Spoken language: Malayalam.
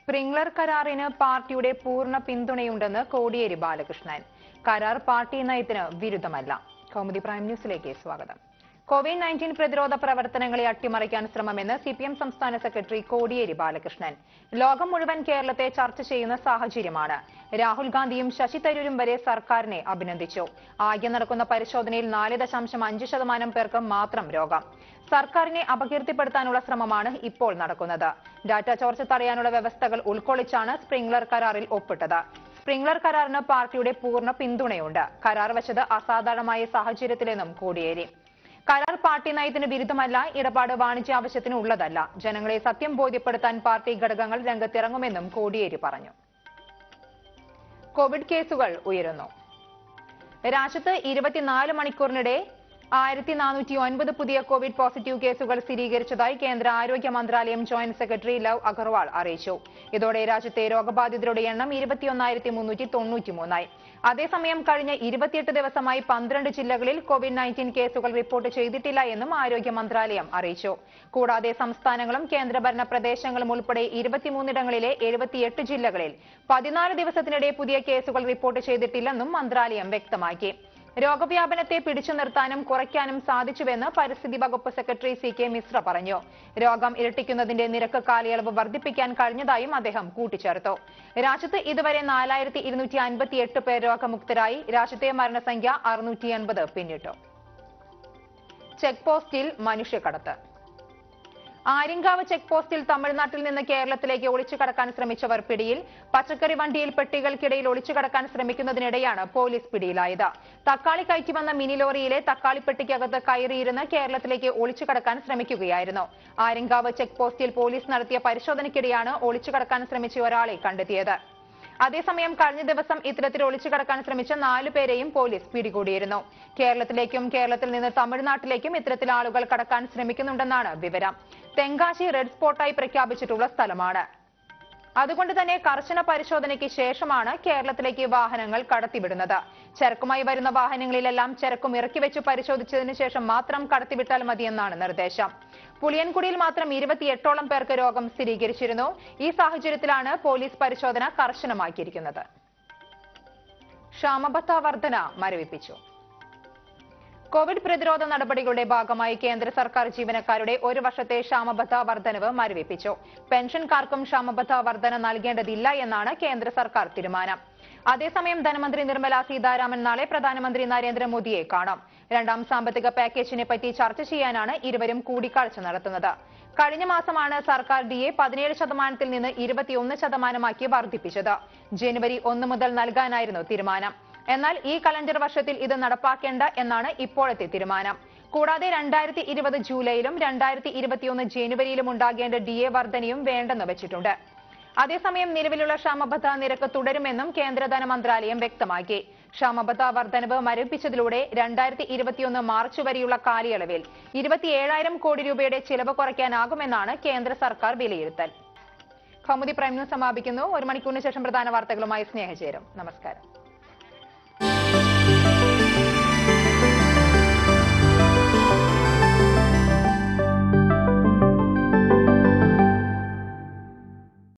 സ്പ്രിംഗ്ലർ കരാറിന് പാർട്ടിയുടെ പൂർണ്ണ പിന്തുണയുണ്ടെന്ന് കോടിയേരി ബാലകൃഷ്ണൻ കരാർ പാർട്ടി നയത്തിന് വിരുദ്ധമല്ല കൗമുദി പ്രൈം ന്യൂസിലേക്ക് സ്വാഗതം കോവിഡ് നയൻറ്റീൻ പ്രതിരോധ പ്രവർത്തനങ്ങളെ അട്ടിമറിക്കാൻ ശ്രമമെന്ന് സി പി എം സംസ്ഥാന സെക്രട്ടറി കോടിയേരി ബാലകൃഷ്ണൻ ലോകം മുഴുവൻ കേരളത്തെ ചർച്ച ചെയ്യുന്ന സാഹചര്യമാണ് രാഹുൽ ഗാന്ധിയും ശശി തരൂരും വരെ സർക്കാരിനെ അഭിനന്ദിച്ചു ആകെ നടക്കുന്ന പരിശോധനയിൽ നാല് ദശാംശം അഞ്ച് ശതമാനം പേർക്ക് മാത്രം രോഗം സർക്കാരിനെ അപകീർത്തിപ്പെടുത്താനുള്ള ശ്രമമാണ് ഇപ്പോൾ നടക്കുന്നത് ഡാറ്റ ചോർച്ച തടയാനുള്ള വ്യവസ്ഥകൾ ഉൾക്കൊള്ളിച്ചാണ് സ്പ്രിംഗ്ലർ കരാറിൽ ഒപ്പിട്ടത് സ്പ്രിംഗ്ലർ കരാറിന് പാർട്ടിയുടെ പൂർണ്ണ പിന്തുണയുണ്ട് കരാർ വച്ചത് അസാധാരണമായ സാഹചര്യത്തിലെന്നും കോടിയേരി കരാർ പാർട്ടി നയത്തിന് വിരുദ്ധമല്ല ഇടപാട് വാണിജ്യ ആവശ്യത്തിന് ഉള്ളതല്ല ജനങ്ങളെ സത്യം ബോധ്യപ്പെടുത്താൻ പാർട്ടി ഘടകങ്ങൾ രംഗത്തിറങ്ങുമെന്നും കോടിയേരി പറഞ്ഞു കോവിഡ് കേസുകൾ ഉയരുന്നു രാജ്യത്ത് ഇരുപത്തിനാല് മണിക്കൂറിനിടെ ആയിരത്തി നാനൂറ്റി ഒൻപത് പുതിയ കോവിഡ് പോസിറ്റീവ് കേസുകൾ സ്ഥിരീകരിച്ചതായി കേന്ദ്ര ആരോഗ്യ മന്ത്രാലയം ജോയിന്റ് സെക്രട്ടറി ലവ് അഗർവാൾ അറിയിച്ചു ഇതോടെ രാജ്യത്തെ രോഗബാധിതരുടെ എണ്ണം ഇരുപത്തിയൊന്നായിരത്തി മുന്നൂറ്റി തൊണ്ണൂറ്റിമൂന്നായി അതേസമയം കഴിഞ്ഞ ഇരുപത്തിയെട്ട് ദിവസമായി പന്ത്രണ്ട് ജില്ലകളിൽ കോവിഡ് നയൻറ്റീൻ കേസുകൾ റിപ്പോർട്ട് ചെയ്തിട്ടില്ല എന്നും ആരോഗ്യ മന്ത്രാലയം അറിയിച്ചു കൂടാതെ സംസ്ഥാനങ്ങളും കേന്ദ്രഭരണ പ്രദേശങ്ങളും ഉൾപ്പെടെ ഇരുപത്തിമൂന്നിടങ്ങളിലെ എഴുപത്തിയെട്ട് ജില്ലകളിൽ പതിനാല് ദിവസത്തിനിടെ പുതിയ കേസുകൾ റിപ്പോർട്ട് ചെയ്തിട്ടില്ലെന്നും മന്ത്രാലയം വ്യക്തമാക്കി രോഗവ്യാപനത്തെ പിടിച്ചു നിർത്താനും കുറയ്ക്കാനും സാധിച്ചുവെന്ന് പരിസ്ഥിതി വകുപ്പ് സെക്രട്ടറി സി കെ മിശ്ര പറഞ്ഞു രോഗം ഇരട്ടിക്കുന്നതിന്റെ നിരക്ക് കാലയളവ് വർദ്ധിപ്പിക്കാൻ കഴിഞ്ഞതായും അദ്ദേഹം കൂട്ടിച്ചേർത്തു രാജ്യത്ത് ഇതുവരെ നാലായിരത്തി ഇരുന്നൂറ്റി അൻപത്തിയെട്ട് പേർ രോഗമുക്തരായി രാജ്യത്തെ മരണസംഖ്യ അറുന്നൂറ്റി എൺപത് പിന്നിട്ടു ചെക്ക് പോസ്റ്റിൽ മനുഷ്യക്കടത്ത് ആര്യങ്കാവ് ചെക്ക് പോസ്റ്റിൽ തമിഴ്നാട്ടിൽ നിന്ന് കേരളത്തിലേക്ക് ഒളിച്ചു കടക്കാൻ ശ്രമിച്ചവർ പിടിയിൽ പച്ചക്കറി വണ്ടിയിൽ പെട്ടികൾക്കിടയിൽ ഒളിച്ചു കടക്കാൻ ശ്രമിക്കുന്നതിനിടെയാണ് പോലീസ് പിടിയിലായത് തക്കാളി കയറ്റി വന്ന മിനി ലോറിയിലെ തക്കാളി പെട്ടിക്കകത്ത് കയറിയിരുന്ന് കേരളത്തിലേക്ക് ഒളിച്ചു കടക്കാൻ ശ്രമിക്കുകയായിരുന്നു ആര്യങ്കാവ് ചെക്ക് പോസ്റ്റിൽ പോലീസ് നടത്തിയ പരിശോധനയ്ക്കിടെയാണ് ഒളിച്ചു കടക്കാൻ ശ്രമിച്ച ഒരാളെ കണ്ടെത്തിയത് അതേസമയം കഴിഞ്ഞ ദിവസം ഇത്തരത്തിൽ ഒളിച്ചു കടക്കാൻ ശ്രമിച്ച നാലു പേരെയും പോലീസ് പിടികൂടിയിരുന്നു കേരളത്തിലേക്കും കേരളത്തിൽ നിന്ന് തമിഴ്നാട്ടിലേക്കും ഇത്തരത്തിൽ ആളുകൾ കടക്കാൻ ശ്രമിക്കുന്നുണ്ടെന്നാണ് വിവരം തെങ്കാശി റെഡ് സ്പോട്ടായി പ്രഖ്യാപിച്ചിട്ടുള്ള സ്ഥലമാണ് അതുകൊണ്ട് തന്നെ കർശന പരിശോധനയ്ക്ക് ശേഷമാണ് കേരളത്തിലേക്ക് വാഹനങ്ങൾ കടത്തിവിടുന്നത് ചരക്കുമായി വരുന്ന വാഹനങ്ങളിലെല്ലാം ചരക്കും ഇറക്കി വെച്ച് പരിശോധിച്ചതിന് ശേഷം മാത്രം കടത്തിവിട്ടാൽ മതിയെന്നാണ് നിർദ്ദേശം പുളിയൻകുടിയിൽ മാത്രം ഇരുപത്തിയെട്ടോളം പേർക്ക് രോഗം സ്ഥിരീകരിച്ചിരുന്നു ഈ സാഹചര്യത്തിലാണ് പോലീസ് പരിശോധന കർശനമാക്കിയിരിക്കുന്നത് ക്ഷാമബത്ത വർധന മരവിപ്പിച്ചു കോവിഡ് പ്രതിരോധ നടപടികളുടെ ഭാഗമായി കേന്ദ്ര സർക്കാർ ജീവനക്കാരുടെ ഒരു വർഷത്തെ ക്ഷാമബത്ത വർധനവ് മരവിപ്പിച്ചു പെൻഷൻകാർക്കും ക്ഷാമബത്ത വർധന നൽകേണ്ടതില്ല എന്നാണ് കേന്ദ്ര സർക്കാർ തീരുമാനം അതേസമയം ധനമന്ത്രി നിർമ്മല സീതാരാമൻ നാളെ പ്രധാനമന്ത്രി നരേന്ദ്രമോദിയെ കാണും രണ്ടാം സാമ്പത്തിക പാക്കേജിനെ പറ്റി ചർച്ച ചെയ്യാനാണ് ഇരുവരും കൂടിക്കാഴ്ച നടത്തുന്നത് കഴിഞ്ഞ മാസമാണ് സർക്കാർ ഡി എ പതിനേഴ് ശതമാനത്തിൽ നിന്ന് ഇരുപത്തിയൊന്ന് ശതമാനമാക്കി വർദ്ധിപ്പിച്ചത് ജനുവരി ഒന്ന് മുതൽ നൽകാനായിരുന്നു തീരുമാനം എന്നാൽ ഈ കലണ്ടർ വർഷത്തിൽ ഇത് നടപ്പാക്കേണ്ട എന്നാണ് ഇപ്പോഴത്തെ തീരുമാനം കൂടാതെ രണ്ടായിരത്തി ഇരുപത് ജൂലൈയിലും രണ്ടായിരത്തി ഇരുപത്തിയൊന്ന് ജനുവരിയിലും ഉണ്ടാകേണ്ട ഡി എ വർധനയും വേണ്ടെന്ന് വെച്ചിട്ടുണ്ട് അതേസമയം നിലവിലുള്ള ക്ഷാമബത്ത നിരക്ക് തുടരുമെന്നും കേന്ദ്ര ധനമന്ത്രാലയം വ്യക്തമാക്കി ക്ഷാമബത്ത വർധനവ് മരവിപ്പിച്ചതിലൂടെ രണ്ടായിരത്തി ഇരുപത്തിയൊന്ന് മാർച്ച് വരെയുള്ള കാലയളവിൽ ഇരുപത്തിയേഴായിരം കോടി രൂപയുടെ ചിലവ് കുറയ്ക്കാനാകുമെന്നാണ് കേന്ദ്ര സർക്കാർ വിലയിരുത്തൽ കൗമുദി പ്രൈം ന്യൂസ് സമാപിക്കുന്നു ഒരു മണിക്കൂറിന് ശേഷം പ്രധാന വാർത്തകളുമായി സ്നേഹചേരും നമസ്കാരം